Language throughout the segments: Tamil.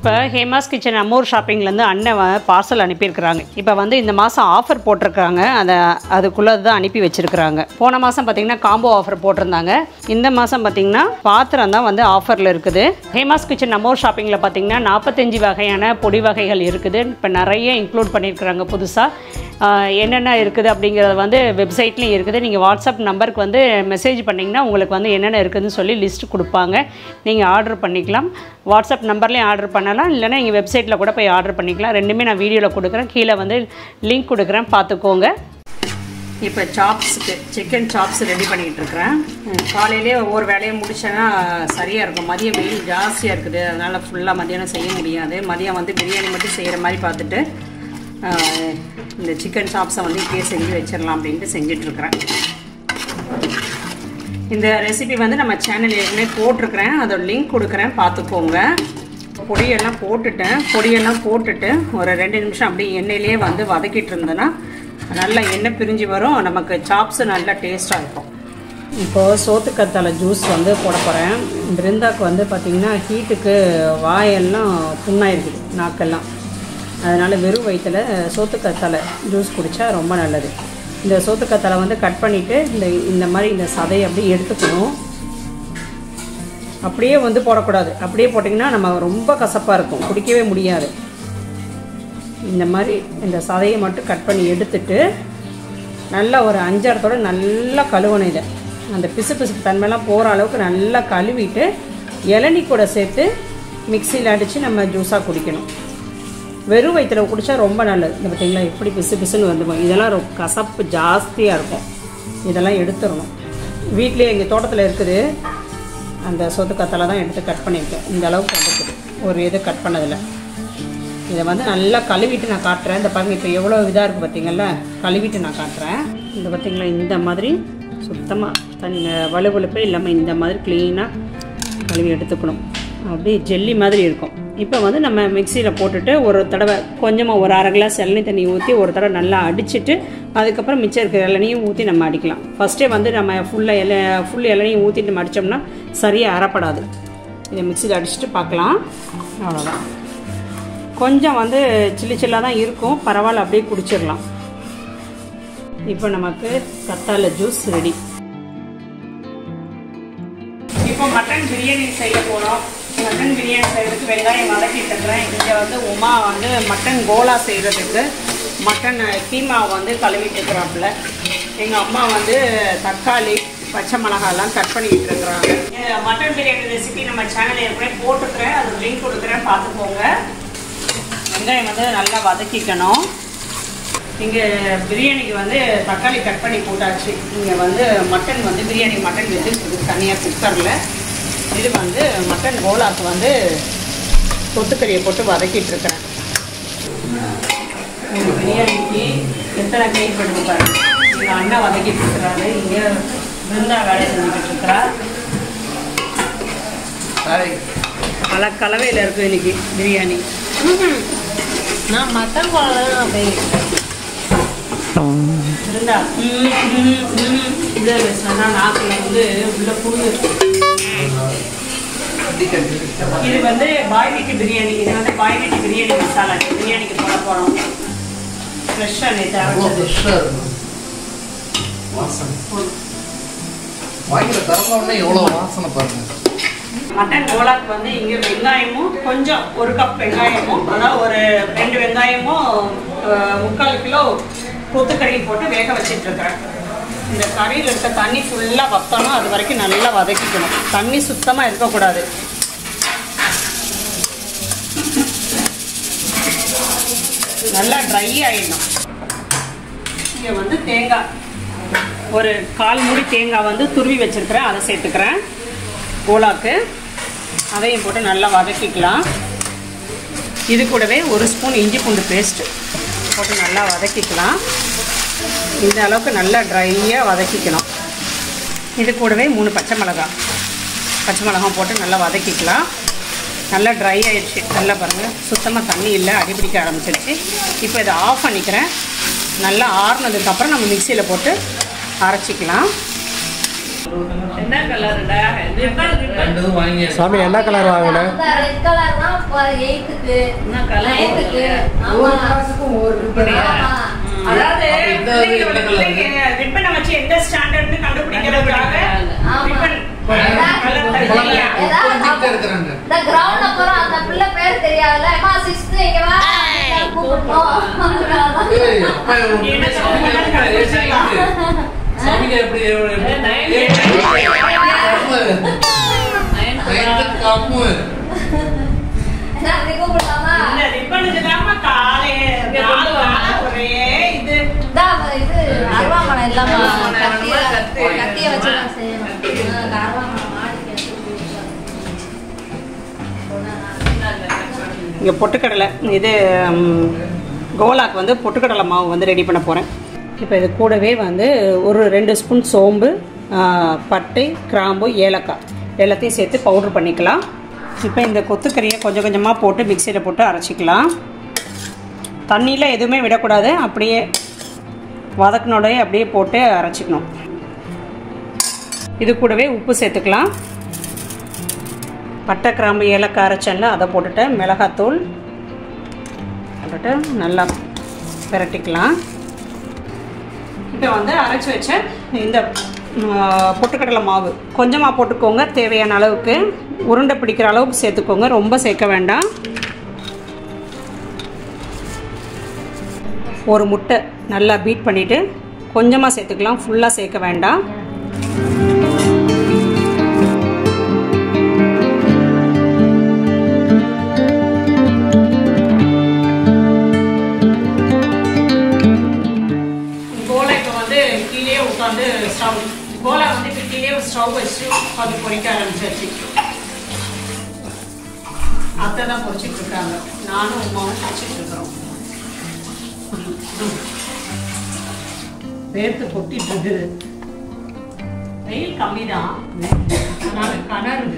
இப்போ ஹேமாஸ் கிச்சன் அம்மூர் ஷாப்பிங்லேருந்து அண்ணன் பார்சல் அனுப்பியிருக்கிறாங்க இப்போ வந்து இந்த மாதம் ஆஃபர் போட்டிருக்காங்க அதை அதுக்குள்ளே தான் அனுப்பி வச்சுருக்குறாங்க போன மாதம் பார்த்தீங்கன்னா காம்போ ஆஃபர் போட்டிருந்தாங்க இந்த மாதம் பார்த்தீங்கன்னா பாத்திரம் தான் வந்து ஆஃபரில் இருக்குது ஹேமாஸ் கிச்சன் அம்மூர் ஷாப்பிங்கில் பார்த்தீங்கன்னா நாற்பத்தஞ்சு வகையான பொடி வகைகள் இருக்குது இப்போ நிறைய இன்க்ளூட் பண்ணியிருக்கிறாங்க புதுசாக என்னென்ன இருக்குது அப்படிங்கிறது வந்து வெப்சைட்லேயும் இருக்குது நீங்கள் வாட்ஸ்அப் நம்பருக்கு வந்து மெசேஜ் பண்ணிங்கன்னா உங்களுக்கு வந்து என்னென்ன இருக்குதுன்னு சொல்லி லிஸ்ட் கொடுப்பாங்க நீங்கள் ஆர்டர் பண்ணிக்கலாம் வாட்ஸ்அப் நம்பர்லேயும் ஆர்டர் பண்ணலாம் இல்லைன்னா நீங்கள் வெப்சைட்டில் கூட போய் ஆர்டர் பண்ணிக்கலாம் ரெண்டுமே நான் வீடியோவில் கொடுக்குறேன் கீழே வந்து லிங்க் கொடுக்குறேன் பார்த்துக்கோங்க இப்போ சாப்ஸுக்கு சிக்கன் சாப்ஸ் ரெடி பண்ணிகிட்டு இருக்கிறேன் காலையிலே ஒவ்வொரு வேலையை முடிச்சேன்னா சரியாக இருக்கும் மதியம் வெயில் ஜாஸ்தியாக இருக்குது அதனால் ஃபுல்லாக மதியானம் செய்ய முடியாது மதியம் வந்து பிரியாணி மட்டும் செய்கிற மாதிரி பார்த்துட்டு ஆஹ், இந்த சிக்கன் சாப்ஸை வந்து இப்படியே செஞ்சு வச்சிடலாம் அப்படின்ட்டு செஞ்சிட்ருக்கிறேன் இந்த ரெசிபி வந்து நம்ம சேனல் ஏற்கனவே போட்டிருக்கிறேன் அதோட லிங்க் கொடுக்குறேன் பார்த்துக்கோங்க பொடியெல்லாம் போட்டுட்டேன் பொடியெல்லாம் போட்டுட்டு ஒரு ரெண்டு நிமிஷம் அப்படியே எண்ணெயிலே வந்து வதக்கிட்டு இருந்தேன்னா நல்லா எண்ணெய் பிரிஞ்சு வரும் நமக்கு சாப்ஸு நல்லா டேஸ்ட்டாக இருக்கும் இப்போது சோத்துக்கத்தாழை ஜூஸ் வந்து போட போகிறேன் பிருந்தாக்கு வந்து பார்த்திங்கன்னா ஹீட்டுக்கு வாயெல்லாம் புண்ணாயிருக்குது நாக்கெல்லாம் அதனால் வெறும் வயிற்றில் சோத்துக்கத்தாழை ஜூஸ் குடித்தா ரொம்ப நல்லது இந்த சோத்துக்கத்தாழை வந்து கட் பண்ணிவிட்டு இந்த இந்த மாதிரி இந்த சதையை அப்படியே எடுத்துக்கணும் அப்படியே வந்து போடக்கூடாது அப்படியே போட்டிங்கன்னா நம்ம ரொம்ப கசப்பாக இருக்கும் குடிக்கவே முடியாது இந்த மாதிரி இந்த சதையை மட்டும் கட் பண்ணி எடுத்துட்டு நல்லா ஒரு அஞ்சாரத்தோட நல்லா கழுவணும் இதை அந்த பிசு பிசுப்பு தன்மைலாம் போகிற அளவுக்கு நல்லா கழுவிட்டு இளநீ கூட சேர்த்து மிக்சியில் அடித்து நம்ம ஜூஸாக குடிக்கணும் வெறும் வயிற்றில் குடித்தா ரொம்ப நல்லது இந்த பார்த்தீங்களா எப்படி பிசு பிசுன்னு வந்துடும் இதெல்லாம் ரொம்ப கசப்பு ஜாஸ்தியாக இருக்கும் இதெல்லாம் எடுத்துடணும் வீட்லேயே எங்கள் தோட்டத்தில் இருக்குது அந்த சொத்துக்கத்தலை தான் எடுத்து கட் பண்ணியிருக்கேன் இந்த அளவுக்கு வந்துருக்குது ஒரு இது கட் பண்ணதில் இதை வந்து நல்லா கழுவிட்டு நான் காட்டுறேன் இந்த பாருங்க இப்போ எவ்வளோ இதாக இருக்குது பார்த்தீங்களா கழுவிட்டு நான் காட்டுறேன் இந்த பார்த்தீங்களா இந்த மாதிரி சுத்தமாக தன் வலுவலுப்பே இல்லாமல் இந்த மாதிரி க்ளீனாக கழுவி எடுத்துக்கணும் அப்படியே ஜெல்லி மாதிரி இருக்கும் இப்போ வந்து நம்ம மிக்சியில் போட்டுட்டு ஒரு தடவை கொஞ்சமாக ஒரு அரை கிளாஸ் இளநீ தண்ணி ஊற்றி ஒரு தடவை நல்லா அடிச்சிட்டு அதுக்கப்புறம் மிச்சம் இருக்கிற இளநியும் ஊற்றி நம்ம அடிக்கலாம் ஃபஸ்ட்டே வந்து நம்ம ஃபுல்லாக இல ஃபுல் இளநியும் ஊற்றிட்டு நம்ம அடித்தோம்னா சரியாக அறப்படாது இதை மிக்சியில் அடிச்சுட்டு பார்க்கலாம் அவ்வளோதான் கொஞ்சம் வந்து சில்லி சில்லாக தான் இருக்கும் பரவாயில்ல அப்படியே குடிச்சிடலாம் இப்போ நமக்கு கத்தாழை ஜூஸ் ரெடி இப்போ மட்டன் பிரியாணி செய்ய போகிறோம் மட்டன் பிரியாணி செய்யறதுக்கு வெங்காயம் வதக்கிட்டு இருக்கிறேன் இங்கே வந்து உமா வந்து மட்டன் கோலா செய்கிறதுக்கு மட்டன் கீமா வந்து கழுவிட்டு இருக்கிறாப்புல எங்கள் அம்மா வந்து தக்காளி பச்சை மிளகாலாம் கட் பண்ணிக்கிட்டு இருக்கிறாங்க மட்டன் பிரியாணி ரெசிபி நம்ம சேனல் ஏற்கனவே போட்டுக்கிறேன் அது லிங்க் கொடுக்குறேன் பார்த்துக்கோங்க வெங்காயம் வந்து நல்லா வதக்கிக்கணும் இங்கே பிரியாணிக்கு வந்து தக்காளி கட் பண்ணி போட்டாச்சு இங்கே வந்து மட்டன் வந்து பிரியாணி மட்டன் வெந்துருக்கு தனியாக குக்கரில் இது வந்து மட்டன் கோலாக்கு வந்து தொட்டுக்கறியை போட்டு வதக்கிட்டு இருக்கிறேன் இந்த பிரியாணிக்கு எத்தனை கை படுத்து பாருங்க எங்கள் அண்ணன் வதக்கிட்டு இருக்கிறாரு இங்கே பிருந்தா வேலை செஞ்சுக்கிட்டு இருக்கிறா பல கலவையில் இருக்குது இன்னைக்கு பிரியாணி நான் மட்டன் குழம்பு அப்படியே இருந்தா ம், ம், ம். இதை சொன்னா நாக்கில் வந்து உள்ள புண்ணு இது வந்து பாய் வீட்டு பிரியாணி இது வந்து பாய் வீட்டு பிரியாணி மசாலா இந்த பிரியாணிக்கு போட போகிறோம் ஃப்ரெஷ்ஷாக நேற்று அரைச்சது வாசனை வாங்கில திறந்த உடனே எவ்வளோ வாசனை பாருங்க மட்டன் கோலாக்கு வந்து இங்கே வெங்காயமும் கொஞ்சம் ஒரு கப் வெங்காயமும் அதாவது ஒரு ரெண்டு வெங்காயமும் அஹ், முக்கால் கிலோ கொத்துக்கறியும் போட்டு வேக வச்சிட்டு இருக்கிறேன் இந்த கறியில் இருக்க தண்ணி ஃபுல்லாக வத்தணும் அது வரைக்கும் நல்லா வதக்கிக்கணும் தண்ணி சுத்தமாக இருக்கக்கூடாது நல்லா ட்ரை ஆயிடணும் இங்கே வந்து தேங்காய் ஒரு கால் மூடி தேங்காய் வந்து துருவி வச்சிருக்கிறேன் அதை சேர்த்துக்கிறேன் கோலாக்கு அதையும் போட்டு நல்லா வதக்கிக்கலாம் இது கூடவே ஒரு ஸ்பூன் இஞ்சி பூண்டு பேஸ்ட்டு போட்டு நல்லா வதக்கிக்கலாம் இந்த அளவுக்கு நல்லா ட்ரையாக வதக்கிக்கணும் இது கூடவே மூணு பச்சை மிளகாய் பச்சை மிளகாய் போட்டு நல்லா வதக்கிக்கலாம் நல்லா ட்ரை ஆயிடுச்சு நல்லா பாருங்கள் சுத்தமாக தண்ணி இல்லை அடிபிடிக்க ஆரம்பிச்சிருச்சு இப்போ இதை ஆஃப் பண்ணிக்கிறேன் நல்லா ஆறுனதுக்கப்புறம் நம்ம மிக்சியில் போட்டு அரைச்சிக்கலாம் என்ன கலருடா ரெண்டு இதுவும் வாங்கி சாமி என்ன கலர் வாங்கின ரெட் கலர் தான் எயித்துக்கு என்ன colour நைன்த்துக்கு ஒரு ஆமா ஆமா. அதாவது அப்ப இந்த இது பிள்ளைங்க என்ன வந்து colour? ரிப்பனை வச்சு எந்த ஸ்டாண்டர்ட்னு கண்டுபிடிக்கிறதுக்காக ஆமா. ரிப்பன் அதான் கலர் குழந்தை தனியா உட்கார்ந்துட்டே இருக்கிறாங்க இந்த கிரவுண்ட்ல போறோம் அந்த பிள்ளை பேர் தெரியாதுல்ல அம்மா சிக்ஸ்த் இங்க வா கூப்பிட்டோம் ஏய், அப்பா இவன் உண்மையிலே சாமிக்கு எப்படி ஏய், சாமிக்கு. சாமிக்கு எப்படி எப்படி- நைன் ஏய், கம்மு. நைன்த்து கம்மு. அப்படி கூப்பிடலாமா இந்த ரிப்பனுக்கு தான்மா காலே நாலு நாளா ஒரே இது இந்தா, இது அருவாமனை இல்லாம அருவாமனை கத்திய வேணுமா? கத்தி. கத்திய வச்சு தான் செய்யணும் ஆ, அருவாமனை மாடிக்கு எடுத்து இங்கே பொட்டுக்கடலை இது ம், கோலாக்கு வந்து பொட்டுக்கடலை மாவு வந்து ரெடி பண்ண போகிறேன் இப்போ இது கூடவே வந்து ஒரு ரெண்டு ஸ்பூன் சோம்பு ஆ, பட்டை கிராம்பு ஏலக்காய் எல்லாத்தையும் சேர்த்து பவுட்ரு பண்ணிக்கலாம் இப்போ இந்த கொத்துக்கறியை கொஞ்சம் கொஞ்சமாக போட்டு மிக்சியில் போட்டு அரைச்சிக்கலாம் தண்ணியில் எதுவுமே விடக்கூடாது அப்படியே வதக்கினோடய அப்படியே போட்டு அரைச்சிக்கணும் இது கூடவே உப்பு சேர்த்துக்கலாம் பட்டை கிராம்பு ஏலக்காய் அரைச்சேன்ல அதை போட்டுட்டு மிளகாத்தூள் போட்டுட்டு நல்லா பிரட்டிக்கலாம் இப்போ வந்து அரைச்சி வச்ச இந்த ஆ, பொட்டுக்கடலை மாவு கொஞ்சமாக போட்டுக்கோங்க தேவையான அளவுக்கு உருண்டை பிடிக்கிற அளவுக்கு சேர்த்துக்கோங்க ரொம்ப சேர்க்க வேண்டாம் ஒரு முட்டை நல்லா பீட் பண்ணிவிட்டு கொஞ்சமாக சேர்த்துக்கலாம் ஃபுல்லாக சேர்க்க வேண்டாம் கோலை இப்போ வந்து கீழே உட்காந்து ஸ்டவ் கோலை வந்து இப்போ கீழே ஸ்டவ் வச்சு அது பொரிக்க ஆரம்பிச்சாச்சு அத்தை தான் பொரிச்சிட்டு இருக்காங்க நானும் உமாவும் பொரிச்சிட்டு இருக்கிறோம் வேர்த்து கொட்டிட்டு இருக்குது வெயில் கம்மி தான் அதனால கனருது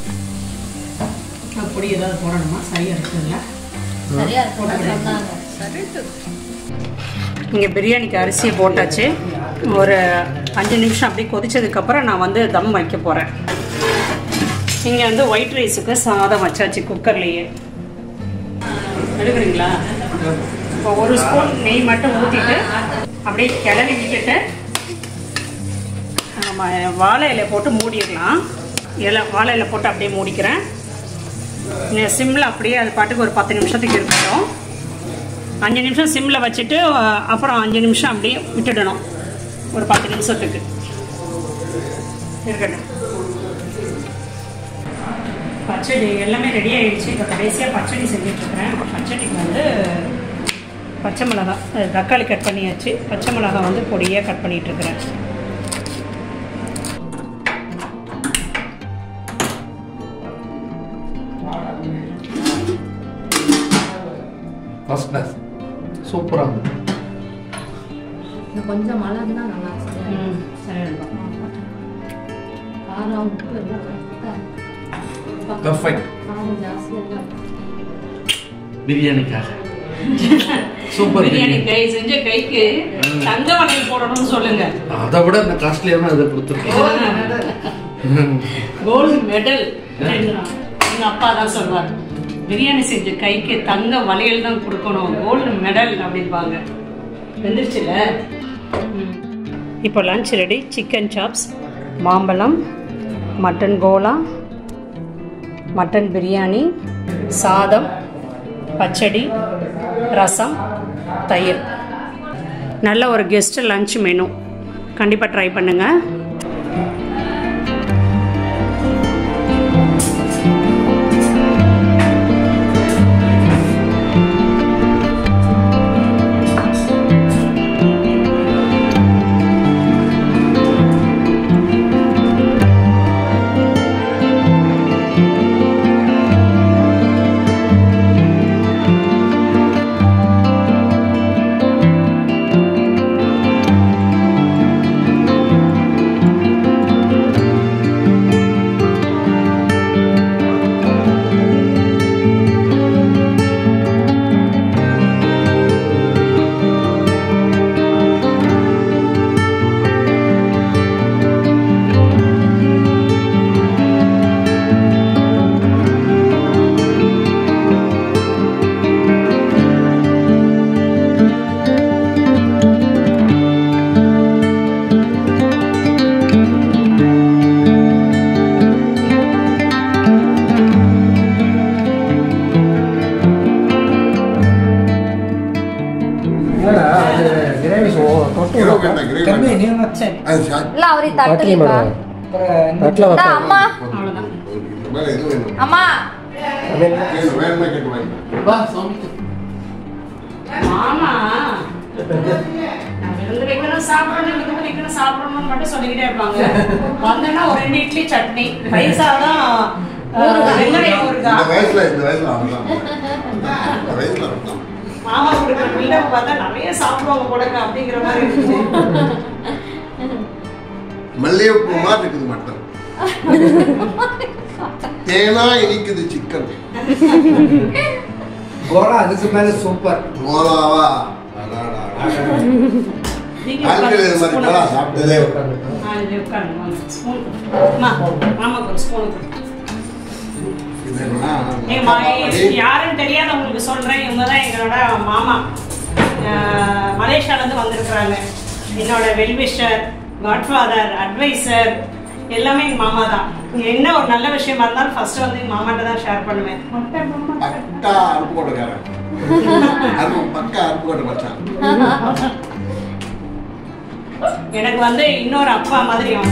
அப்படி ஏதாவது போடணுமா சரியா இருக்குல்ல சரியா இருக்கு சொன்னாங்க இங்கே பிரியாணிக்கு அரிசியை போட்டாச்சு ஒரு அஞ்சு நிமிஷம் அப்படியே கொதிச்சதுக்கப்புறம் நான் வந்து தம் வைக்க போகிறேன் இங்கே வந்து ஒயிட் ரைஸுக்கு சாதம் வச்சாச்சு குக்கர்லேயே எடுக்கிறீங்களா இப்போ ஒரு ஸ்பூன் நெய் மட்டும் ஊற்றிட்டு அப்படியே கிளறி விட்டுட்டு நம்ம வாழை இலை போட்டு மூடிடலாம் இலை வாழை இலை போட்டு அப்படியே மூடிக்கிறேன் சிம்மில் அப்படியே அது பாட்டுக்கு ஒரு பத்து நிமிஷத்துக்கு இருக்கட்டும் அஞ்சு நிமிஷம் சிம்மில் வச்சுட்டு அஹ், அப்புறம் அஞ்சு நிமிஷம் அப்படியே விட்டுடணும் ஒரு பத்து நிமிஷத்துக்கு இருக்கட்டும் பச்சடி எல்லாமே ரெடி ஆயிடுச்சு இப்போ கடைசியாக பச்சடி செஞ்சிட்ருக்கிறேன் பச்சடிக்கு வந்து பச்சை மிளகாய் அஹ், தக்காளி கட் பண்ணியாச்சு பச்சை மிளகாய் வந்து பொடியாக கட் பண்ணிகிட்ருக்கிறேன் ஃபர்ஸ்ட் கிளாஸ் சூப்பரா இருக்கு இன்னும் கொஞ்சம் மழை இருந்தா நல்லா இருக்கும் ம் சரி காரம் உப்பு எல்லாம் கரெக்டா Perfect. காரம் ஜாஸ்தியா இல்லை பிரியாணிக்காக சூப்பர் பிரியாணி பிரியாணி கை செஞ்ச கைக்கு ம். தங்க வளையல் போடணும்னு சொல்லுங்க அதை விட இந்த காஸ்ட்லியான இதை கொடுத்துருக்கேன் கோல்டு மெடல் எங்க அப்பா தான் சொல்வார் பிரியாணி செஞ்ச கைக்கு தங்க வளையல் தான் கொடுக்கணும் கோல்டு மெடல் அப்படிம்பாங்க வெந்துருச்சுல இப்போ லஞ்ச் ரெடி சிக்கன் சாப்ஸ் மாம்பழம் மட்டன் கோலா மட்டன் பிரியாணி சாதம் பச்சடி ரசம் தயிர் நல்ல ஒரு கெஸ்ட் லஞ்ச் மெனு கண்டிப்பாக ட்ரை பண்ணுங்கள் கிரேவி கம்மி வேண்டாம். நீங்க சரி அது சாப்பிட்டு இல்ல அவரு பட்டினி தட்டுலிப்பா பண்ணுவாங்க அப்புறம் இந்த- தட்டில் இந்தா, வைப்பாங்க அம்மா அவ்வளோதான் இதுக்கு மேல எது வேணும் அம்மா தமிழ் வேணும், வேணுமா கேட்டு வாங்கிக்கலாம் வா சாமிக்கு மாமா நான் விருந்து வைக்கணும் சாப்பிடணும் விருந்து வைக்கணும் சாப்பிடணும்னு மட்டும் சொல்லிக்கிட்டே இருப்பாங்க வந்தேன்னா ஒரு ரெண்டு இட்லி சட்னி பைசாதான் வெங்காயம் இந்த ஊறுகாய் வயசுல இந்த வயசுல அவன்தான் இந்த வயசுல அவன்தான் மாமா கொடுக்குற பிள்ளை பார்த்தா நிறைய சாப்பிடுவாங்க போடுங்க அப்படிங்கிற மாதிரி இருந்துச்சு மல்லிகைப்பூ மாதிரி இருக்குது மட்டன் தேனா இனிக்குது சிக்கன் கோலா அதுக்கு மேல சூப்பர் மோலாவா அடாடா. நீங்க வாழ்க்கையில இது மாதிரி ஸ்பூனை கோலா கொடு. சாப்பிட்டதே இல்லை. ஆ, இது உட்காருங்க, வாங்க. ஸ்பூன் கொடு. அம்மா, மாமாக்கு ஒரு ஸ்பூன் கொடு. இது என்னன்னா, எங்க மா- சாப்பாடு. யாருன்னு தெரியாதவங்களுக்கு சொல்றேன் இவங்க தான் எங்களோட மாமா அஹ், மலேசியால இருந்து வந்திருக்கிறாங்க என்னோட வெல்விஷர் காட்ஃபாதர் அட்வைசர் எல்லாமே எங்க மாமா தான் என்ன ஒரு நல்ல விஷயமா இருந்தாலும் ஃபர்ஸ்ட் வந்து எங்க மாமாட்ட தான் ஷேர் பண்ணுவேன் பக்கா அருப்பு கோட்டைக்காரன் அருப்பு பக்கா அருப்பு கோட்டை மச்சான் எனக்கு வந்து இன்னொரு அப்பா மாதிரி அவங்க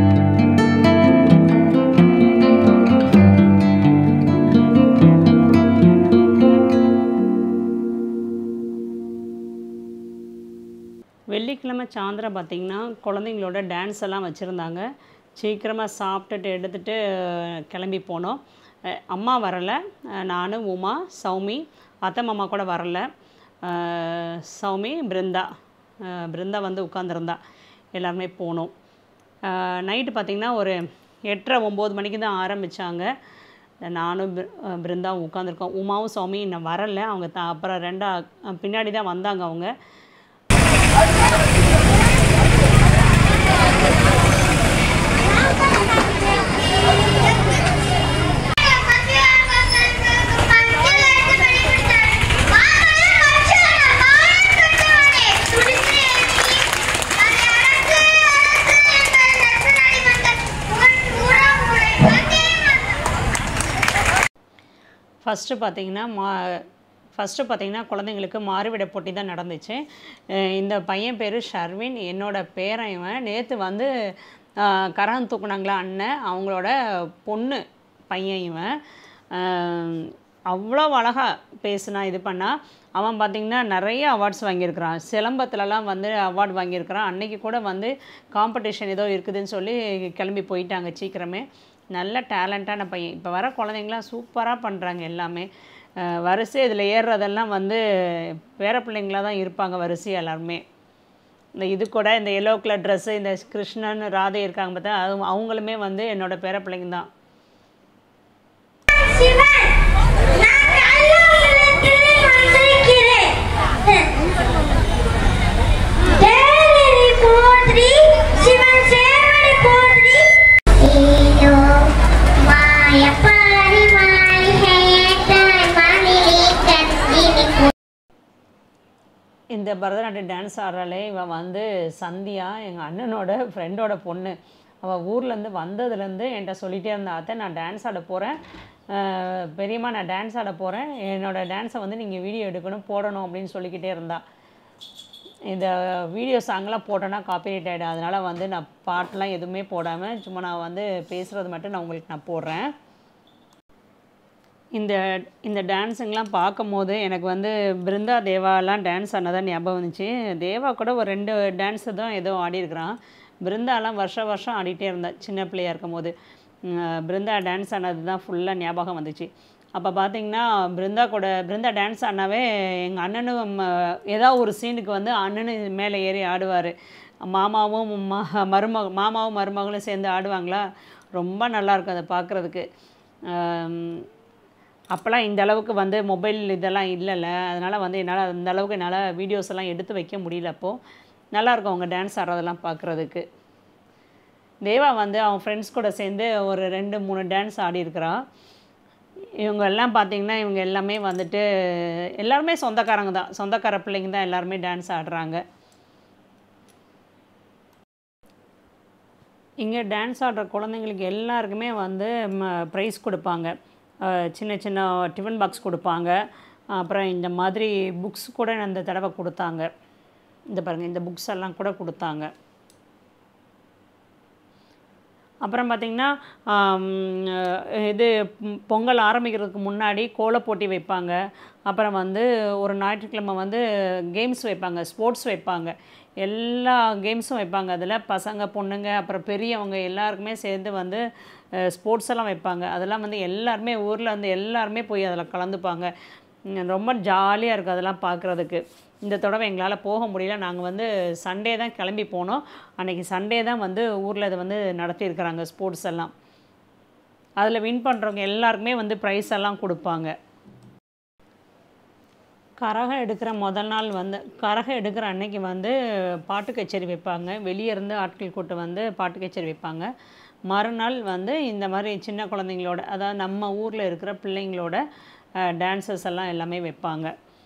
வெள்ளிக்கிழமை சாயந்தரம் பார்த்திங்கன்னா குழந்தைங்களோட டான்ஸ் எல்லாம் வச்சுருந்தாங்க சீக்கிரமாக சாப்பிட்டுட்டு எடுத்துகிட்டு கிளம்பி போனோம் அஹ் அம்மா வரலை நான் உமா சௌமி அத்தை மாமா கூட வரலை அஹ் சௌமி பிருந்தா அஹ் பிருந்தா வந்து உட்காந்துருந்தா எல்லாருமே போனோம் நைட்டு பார்த்திங்கன்னா ஒரு எட்டரை ஒம்பது மணிக்கு தான் ஆரம்பித்தாங்க நானும் பிரு- அஹ் பிருந்தாவும் உட்காந்துருக்கோம் உமாவும் சௌமி இன்னும் வரலை அவங்க த அப்புறம் ரெண்டா அஹ் பின்னாடி தான் வந்தாங்க அவங்க ஃபஸ்ட்டு பார்த்தீங்கன்னா மா ஃபஸ்ட்டு பார்த்தீங்கன்னா குழந்தைங்களுக்கு மாறுவிட போட்டி தான் நடந்துச்சு அஹ் இந்த பையன் பேர் ஷர்வின் என்னோட பேரன் இவன் நேற்று வந்து அஹ், கரம் தூக்குனாங்களா அண்ணன் அவங்களோட பொண்ணு பையன் இவன் அஹ், அவ்வளோ அழகாக பேசுனா இது பண்ணா அவன் பார்த்திங்கன்னா நிறைய அவார்ட்ஸ் வாங்கியிருக்கிறான் சிலம்பத்துலலாம் வந்து அவார்டு வாங்கியிருக்கிறான் அன்னைக்கு கூட வந்து காம்படிஷன் ஏதோ இருக்குதுன்னு சொல்லி கிளம்பி போயிட்டாங்க சீக்கிரமே நல்ல டேலண்டான பையன் இப்போ வர குழந்தைங்களாம் சூப்பராக பண்ணுறாங்க எல்லாமே அஹ் வரிசை இதில் ஏறுறதெல்லாம் வந்து பேர பிள்ளைங்களாக தான் இருப்பாங்க வரிசை எல்லாருமே இந்த இது கூட இந்த எல்லோ கலர் ட்ரெஸ்ஸு இந்த கிருஷ்ணன் ராதை இருக்காங்க பார்த்தா அது அவங்களுமே வந்து என்னோட பேர பிள்ளைங்க தான் இந்த பரதநாட்டியம் டான்ஸ் ஆடுறாளே இவன் வந்து சந்தியா எங்கள் அண்ணனோட ஃப்ரெண்டோட பொண்ணு அவள் ஊர்லேருந்து வந்ததுலேருந்து என்கிட்ட சொல்லிகிட்டே இருந்தா அத்தை நான் டான்ஸ் ஆட போகிறேன் பெரியம்மா நான் டான்ஸ் ஆட போகிறேன் என்னோடய டான்ஸை வந்து நீங்கள் வீடியோ எடுக்கணும் போடணும் அப்படின்னு சொல்லிக்கிட்டே இருந்தா இந்த வீடியோ சாங்லாம் போட்டோன்னா காப்பிரைட் ஆகிடும் அதனால் வந்து நான் பாட்டெலாம் எதுவுமே போடாமல் சும்மா நான் வந்து பேசுகிறது மட்டும் நான் உங்களுக்கு நான் போடுறேன் இந்த இந்த டான்ஸுங்கெலாம் பார்க்கும்போது எனக்கு வந்து பிருந்தா தேவாலாம் டான்ஸ் ஆனதான் ஞாபகம் வந்துச்சு தேவா கூட ஒரு ரெண்டு டான்ஸு தான் ஏதோ ஆடியிருக்கிறான் பிருந்தாலாம் வருஷம் வருஷம் ஆடிட்டே இருந்தா சின்ன பிள்ளையா இருக்கும்போது உம், பிருந்தா டான்ஸ் ஆனது தான் ஃபுல்லாக ஞாபகம் வந்துச்சு அப்போ பார்த்தீங்கன்னா பிருந்தா கூட பிருந்தா டான்ஸ் ஆனாவே எங்கள் அண்ணனும் ம, ஏதாவது ஒரு சீனுக்கு வந்து அண்ணனு மேலே ஏறி ஆடுவார் மாமாவும் ம மருமக மாமாவும் மருமகளும் சேர்ந்து ஆடுவாங்களா ரொம்ப நல்லாயிருக்கும் அதை பார்க்குறதுக்கு அப்போல்லாம் இந்த அளவுக்கு வந்து மொபைல் இதெல்லாம் இல்லைல்ல அதனால் வந்து என்னால் அந்த அளவுக்கு என்னால் வீடியோஸ் எல்லாம் எடுத்து வைக்க முடியல அப்போது நல்லாயிருக்கும் அவங்க டான்ஸ் ஆடுறதெல்லாம் பார்க்குறதுக்கு தேவா வந்து அவன் ஃப்ரெண்ட்ஸ் கூட சேர்ந்து ஒரு ரெண்டு மூணு டான்ஸ் ஆடியிருக்கிறா இவங்க எல்லாம் பார்த்தீங்கன்னா இவங்க எல்லாமே வந்துட்டு எல்லாருமே சொந்தக்காரங்க தான் சொந்தக்கார பிள்ளைங்க தான் எல்லாருமே டான்ஸ் ஆடுறாங்க இங்கே டான்ஸ் ஆடுற குழந்தைங்களுக்கு எல்லாருக்குமே வந்து ப்ரைஸ் கொடுப்பாங்க அஹ் சின்ன சின்ன டிஃபன் பாக்ஸ் கொடுப்பாங்க அப்புறம் இந்த மாதிரி புக்ஸ் கூட அந்த தடவை கொடுத்தாங்க இந்த பாருங்கள் இந்த புக்ஸ் எல்லாம் கூட கொடுத்தாங்க அப்புறம் பார்த்திங்கன்னா ஆம், இது ம், பொங்கல் ஆரம்பிக்கிறதுக்கு முன்னாடி கோலப் போட்டி வைப்பாங்க அப்புறம் வந்து ஒரு ஞாயிற்றுக்கிழமை வந்து கேம்ஸ் வைப்பாங்க ஸ்போர்ட்ஸ் வைப்பாங்க எல்லா கேம்ஸும் வைப்பாங்க அதில் பசங்க பொண்ணுங்க அப்புறம் பெரியவங்க எல்லாருக்குமே சேர்ந்து வந்து ஸ்போர்ட்ஸ் எல்லாம் வைப்பாங்க அதெல்லாம் வந்து எல்லாருமே ஊரில் வந்து எல்லாருமே போய் அதில் கலந்துப்பாங்க ம், ரொம்ப ஜாலியாக இருக்கும் அதெல்லாம் பார்க்குறதுக்கு இந்த தடவை எங்களால் போக முடியல நாங்கள் வந்து சண்டே தான் கிளம்பி போனோம் அன்றைக்கி சண்டே தான் வந்து ஊரில் இதை வந்து நடத்தியிருக்கிறாங்க ஸ்போர்ட்ஸ் எல்லாம் அதில் வின் பண்ணுறவங்க எல்லாருக்குமே வந்து ப்ரைஸ் எல்லாம் கொடுப்பாங்க கரகம் எடுக்கிற முதல் நாள் வந்து கரகம் எடுக்கிற அன்னைக்கு வந்து பாட்டு கச்சேரி வைப்பாங்க வெளியே இருந்து ஆட்கள் கூட்டு வந்து பாட்டு கச்சேரி வைப்பாங்க மறுநாள் வந்து இந்த மாதிரி சின்ன குழந்தைங்களோட அதாவது நம்ம ஊரில் இருக்கிற பிள்ளைங்களோட டான்சஸ் எல்லாம் எல்லாமே வைப்பாங்க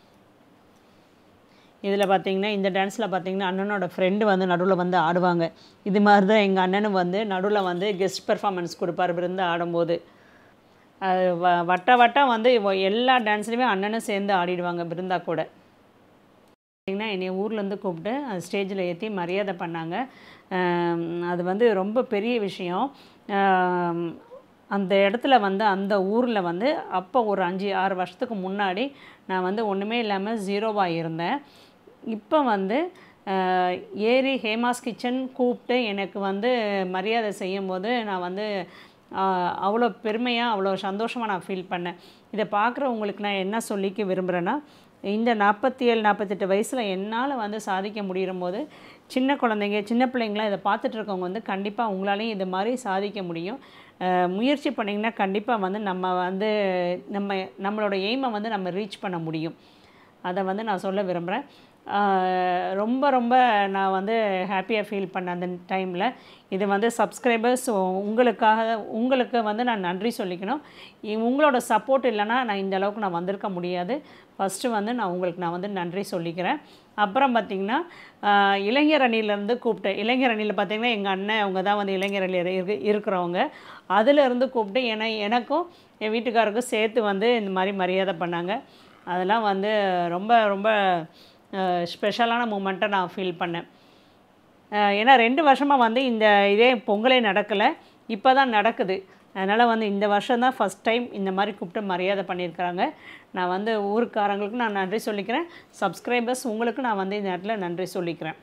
இதில் பார்த்தீங்கன்னா இந்த டான்ஸில் பார்த்தீங்கன்னா அண்ணனோட ஃப்ரெண்டு வந்து நடுவில் வந்து ஆடுவாங்க இது மாதிரி தான் எங்கள் அண்ணனும் வந்து நடுவில் வந்து கெஸ்ட் பெர்ஃபார்மன்ஸ் கொடுப்பார் விருந்து ஆடும்போது அது வ வட்ட வட்டம் வந்து இவ- எல்லா டான்ஸ்லையுமே அண்ணனும் சேர்ந்து ஆடிடுவாங்க பிருந்தா கூட பார்த்தீங்கன்னா என்னை ஊர்லேருந்து கூப்பிட்டு அந்த ஸ்டேஜில் ஏற்றி மரியாதை பண்ணாங்க ஆம், அது வந்து ரொம்ப பெரிய விஷயம் ஆம், அந்த இடத்துல வந்து அந்த ஊரில் வந்து அப்போ ஒரு அஞ்சு ஆறு வருஷத்துக்கு முன்னாடி நான் வந்து ஒன்றுமே இல்லாமல் ஜீரோவாக இருந்தேன் இப்போ வந்து ஆஹ், ஏரி ஹேமாஸ் கிச்சன் கூப்பிட்டு எனக்கு வந்து மரியாதை செய்யும்போது நான் வந்து ஆஹ், அவ்வளோ பெருமையாக அவ்வளோ சந்தோஷமாக நான் ஃபீல் பண்ணேன் இதை பார்க்குறவங்களுக்கு நான் என்ன சொல்லிக்க விரும்புகிறேன்னா இந்த நாற்பத்தி ஏழு நாற்பத்தெட்டு வயசில் என்னால் வந்து சாதிக்க முடிகிற போது சின்ன குழந்தைங்க சின்ன பிள்ளைங்களாம் இதை பார்த்துட்டு இருக்கவங்க வந்து கண்டிப்பாக உங்களாலையும் இது மாதிரி சாதிக்க முடியும் அஹ் முயற்சி பண்ணிங்கன்னா கண்டிப்பாக வந்து நம்ம வந்து நம்ம நம்மளோட எய்மை வந்து நம்ம ரீச் பண்ண முடியும் அதை வந்து நான் சொல்ல விரும்புகிறேன் ரொம்ப ரொம்ப நான் வந்து ஹாப்பியாக ஃபீல் பண்ணேன் அந்த டைமில் இது வந்து சப்ஸ்கிரைபர்ஸ் உங்களுக்காக உங்களுக்கு வந்து நான் நன்றி சொல்லிக்கணும் இ- உங்களோட சப்போர்ட் இல்லைன்னா நான் இந்த அளவுக்கு நான் வந்திருக்க முடியாது ஃபஸ்ட்டு வந்து நான் உங்களுக்கு நான் வந்து நன்றி சொல்லிக்கிறேன் அப்புறம் பார்த்திங்கன்னா ஆஹ், இளைஞர் அணியிலேருந்து கூப்பிட்டேன் இளைஞர் அணியில் பார்த்திங்கன்னா எங்கள் அண்ணன் அவங்க தான் வந்து இளைஞர் அணியில் இருக்கு இருக்கிறவங்க அதிலேருந்து கூப்பிட்டு என எனக்கும் என் வீட்டுக்காருக்கும் சேர்த்து வந்து இந்த மாதிரி மரியாதை பண்ணாங்க அதெல்லாம் வந்து ரொம்ப ரொம்ப ஸ்பெஷலான மூமெண்ட்டை நான் ஃபீல் பண்ணேன் அஹ் ஏன்னா ரெண்டு வருஷமாக வந்து இந்த இதே பொங்கலே நடக்கலை இப்போ தான் நடக்குது அதனால் வந்து இந்த வருஷம் தான் ஃபஸ்ட் டைம் இந்த மாதிரி கூப்பிட்டு மரியாதை பண்ணியிருக்கிறாங்க நான் வந்து ஊருக்காரங்களுக்கு நான் நன்றி சொல்லிக்கிறேன் சப்ஸ்கிரைபர்ஸ் உங்களுக்கு நான் வந்து இந்த நேரத்தில் நன்றி சொல்லிக்கிறேன்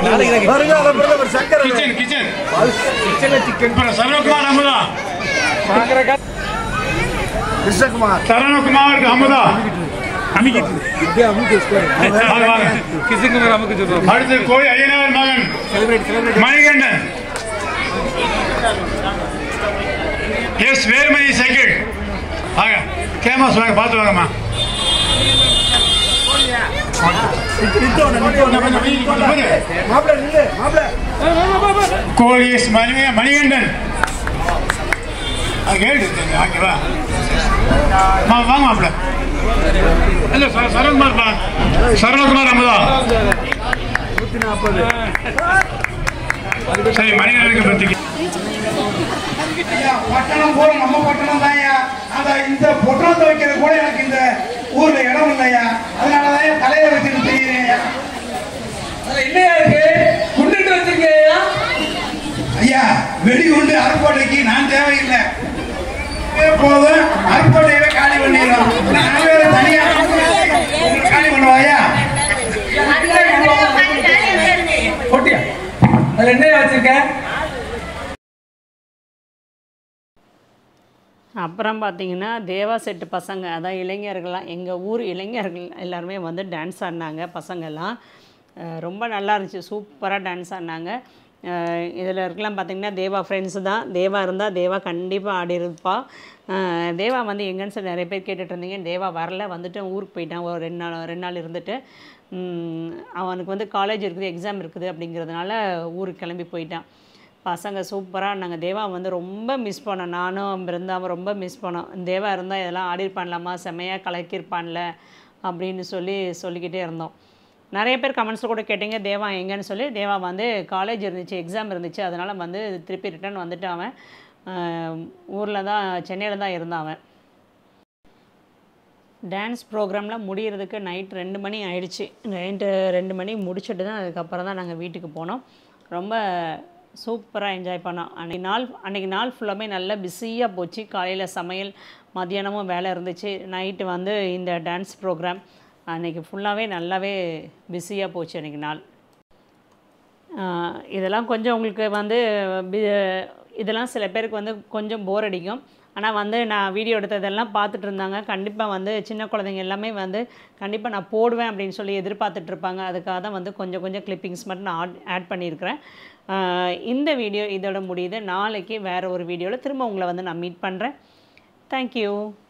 கிச்சன் கிச்சன் அப்புறம் சரவணகுமார் அமுதா கிருஷ்ணகுமார் சரவணகுமாருக்கு அமுதா அமைக்கிட்டு வாங்க, வாங்க. அடுத்து கோழி ஐயனார் மகன் மணிகண்டன் எஸ் வேர்மணி சைக்கிள் வாங்க கேமஸ் வாங்க பார்த்து வாங்கம்மா கோழி எஸ் மணி மணிகண்டன் அது கேட்டு வாங்க வா மா வாங்க மாப்பிள்ள இல்ல சர- சரவணகுமார் பா சரவணகுமார் அமுதா சரி மணிகண்டனுக்கு பத்திக்கு பட்டணம் போற நம்ம பட்டணம் தான்யா அந்த இந்த பொட்டணத்தை வைக்கிறது கூட எனக்கு இந்த ஊர்ல இடம் இல்லையா அதனாலதான் என் தலையை வச்சுட்டு செய்யறேன் இல்லையா இருக்கு குண்டுட்டு வச்சிருக்கேயா ஐயா வெடிகுண்டு அருக்கோட்டைக்கு நான் தேவையில்லை இதே போதும் அருக்கோட்டையவே காலி பண்ணிடுறோம் நான் வேற தனியா உங்களுக்கு காலி பண்ணுவாயா போட்டியா அதுல என்னையா வச்சிருக்க அப்புறம் பார்த்தீங்கன்னா தேவா செட்டு பசங்க அதான் இளைஞர்கள்லாம் எங்கள் ஊர் இளைஞர்கள் எல்லாருமே வந்து டான்ஸ் ஆடினாங்க பசங்கள்லாம் அஹ் ரொம்ப நல்லா இருந்துச்சு சூப்பராக டான்ஸ் ஆடினாங்க இதில் இருக்கலாம் பார்த்தீங்கன்னா தேவா ஃப்ரெண்ட்ஸு தான் தேவா இருந்தால் தேவா கண்டிப்பாக ஆடி இருப்பா அஹ் தேவா வந்து எங்கன்னு சொல்லி நிறைய பேர் கேட்டுட்டு இருந்தீங்க தேவா வரல வந்துட்டு ஊருக்கு போயிட்டான் ஒரு ரெண்டு நாள் ரெண்டு நாள் இருந்துட்டு உம், அவனுக்கு வந்து காலேஜ் இருக்குது எக்ஸாம் இருக்குது அப்படிங்கிறதுனால ஊருக்கு கிளம்பி போயிட்டான் பசங்க சூப்பராக நாங்கள் தேவா வந்து ரொம்ப மிஸ் பண்ணோம் நானும் பிருந்தாவும் ரொம்ப மிஸ் பண்ணோம் தேவா இருந்தால் இதெல்லாம் ஆடிருப்பான்லாமா செம்மையாக கலக்கியிருப்பான்ல அப்படின்னு சொல்லி சொல்லிக்கிட்டே இருந்தோம் நிறைய பேர் கமெண்ட்ஸில் கூட கேட்டீங்க தேவா எங்கன்னு சொல்லி தேவா வந்து காலேஜ் இருந்துச்சு எக்ஸாம் இருந்துச்சு அதனால் வந்து திருப்பி ரிட்டர்ன் வந்துட்டு அவன் ஊரில் தான் சென்னையில் தான் இருந்தான் அவன் டான்ஸ் ப்ரோக்ராம்லாம் முடியறதுக்கு நைட் ரெண்டு மணி ஆயிடுச்சு நைட்டு ரெண்டு மணி முடிச்சுட்டு தான் அதுக்கப்புறம் தான் நாங்கள் வீட்டுக்கு போனோம் ரொம்ப சூப்பராக என்ஜாய் பண்ணோம் அன்றைக்கி நாள் அன்றைக்கி நாள் ஃபுல்லாமே நல்லா பிஸியாக போச்சு காலையில் சமையல் மதியானமும் வேலை இருந்துச்சு நைட்டு வந்து இந்த டான்ஸ் ப்ரோக்ராம் அன்றைக்கி ஃபுல்லாகவே நல்லாவே பிஸியாக போச்சு அன்றைக்கி நாள் ஆஹ் இதெல்லாம் கொஞ்சம் உங்களுக்கு வந்து பி- இதெல்லாம் சில பேருக்கு வந்து கொஞ்சம் போர் அடிக்கும் ஆனால் வந்து நான் வீடியோ எடுத்ததெல்லாம் பார்த்துட்டு இருந்தாங்க கண்டிப்பாக வந்து சின்ன குழந்தைங்க எல்லாமே வந்து கண்டிப்பாக நான் போடுவேன் அப்படின்னு சொல்லி எதிர்பார்த்துட்டு இருப்பாங்க அதுக்காக தான் வந்து கொஞ்சம் கொஞ்சம் கிளிப்பிங்ஸ் மட்டும் நான் ஆட் ஆட் பண்ணியிருக்கிறேன் ஆஹ் இந்த வீடியோ இதோட முடியுது நாளைக்கு வேறு ஒரு வீடியோவில் திரும்ப உங்களை வந்து நான் மீட் பண்ணுறேன் தேங்க்யூ